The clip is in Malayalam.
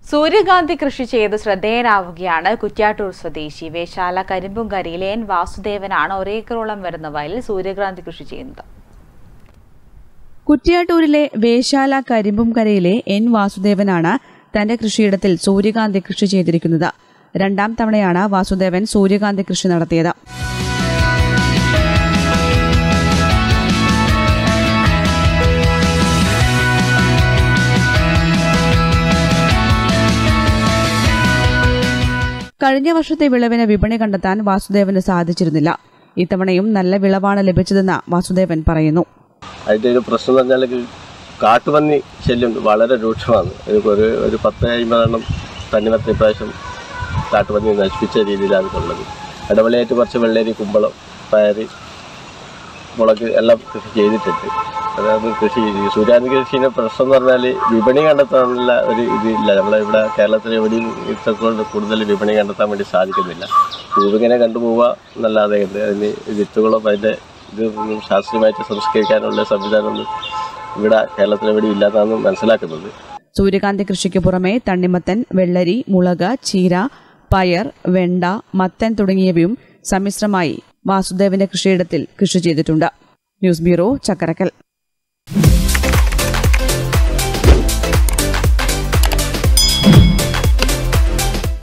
സൂര്യകാന്തി കൃഷി ചെയ്ത് ശ്രദ്ധേയനാവുകയാണ് കുറ്റ്യാട്ടൂർ സ്വദേശി വേശാല കരിമ്പുംകരയിലെ എൻ വാസുദേവനാണ് ഒരേക്കറോളം വരുന്ന വയലിൽ സൂര്യകാന്തി കൃഷി ചെയ്യുന്നത് കുറ്റ്യാട്ടൂരിലെ വേശാല കരിമ്പുംകരയിലെ എൻ വാസുദേവനാണ് തന്റെ കൃഷിയിടത്തിൽ സൂര്യകാന്തി കൃഷി ചെയ്തിരിക്കുന്നത് രണ്ടാം തവണയാണ് വാസുദേവൻ സൂര്യകാന്തി കൃഷി നടത്തിയത് കഴിഞ്ഞ വർഷത്തെ വിളവിന് വിപണി കണ്ടെത്താൻ വാസുദേവന് സാധിച്ചിരുന്നില്ല ഇത്തവണയും നല്ല വിളവാണ് ലഭിച്ചതെന്ന് വാസുദേവൻ പറയുന്നു അതിൻ്റെ ഒരു പ്രശ്നം എന്ന് പറഞ്ഞാൽ കാട്ടുപന്നി ശല്യം വളരെ രൂക്ഷമാണ് ഒരു ഒരു ഒരു പത്ത് അമ്പതെണ്ണം തണ്ണിമത്ത ഇപ്രാവശ്യം കാട്ടുപന്നി നശിപ്പിച്ച രീതിയിലാണ് ഉള്ളത് ഇടവിളയായിട്ട് കുറച്ച് വെള്ളരി കുമ്പളം പയർ മുളക് എല്ലാം കൃഷി ചെയ്തിട്ടുണ്ട് അതായത് കൃഷി ഈ സൂര്യാന്തി കൃഷിയുടെ പ്രശ്നം എന്ന് പറഞ്ഞാൽ വിപണി കണ്ടെത്താനുള്ള ഒരു ഇതില്ല നമ്മളെ ഇവിടെ കേരളത്തിൽ എവിടെയും ഇത്രക്കൊണ്ട് കൂടുതൽ വിപണി കണ്ടെത്താൻ വേണ്ടി സാധിക്കുന്നില്ല പൂവിങ്ങനെ കണ്ടുപോവുക എന്നല്ലാതെ ഉണ്ട് അതിന് വിത്തുകളോ അതിൻ്റെ ഇത് ഒന്നും ശാസ്ത്രീയമായിട്ട് സംസ്കരിക്കാനുള്ള സംവിധാനമൊന്നും ഇവിടെ കേരളത്തിൽ എവിടെയും ഇല്ലാത്തതാണ് മനസ്സിലാക്കുന്നത് സൂര്യകാന്തി കൃഷിക്ക് പുറമെ തണ്ണിമത്തൻ വെള്ളരി മുളക് ചീര പയർ വെണ്ട മത്തൻ തുടങ്ങിയവയും സമ്മിശ്രമായി വാസുദേവന്റെ കൃഷിയിടത്തിൽ കൃഷി ചെയ്തിട്ടുണ്ട് ന്യൂസ് ബ്യൂറോ ചക്കരക്കൽ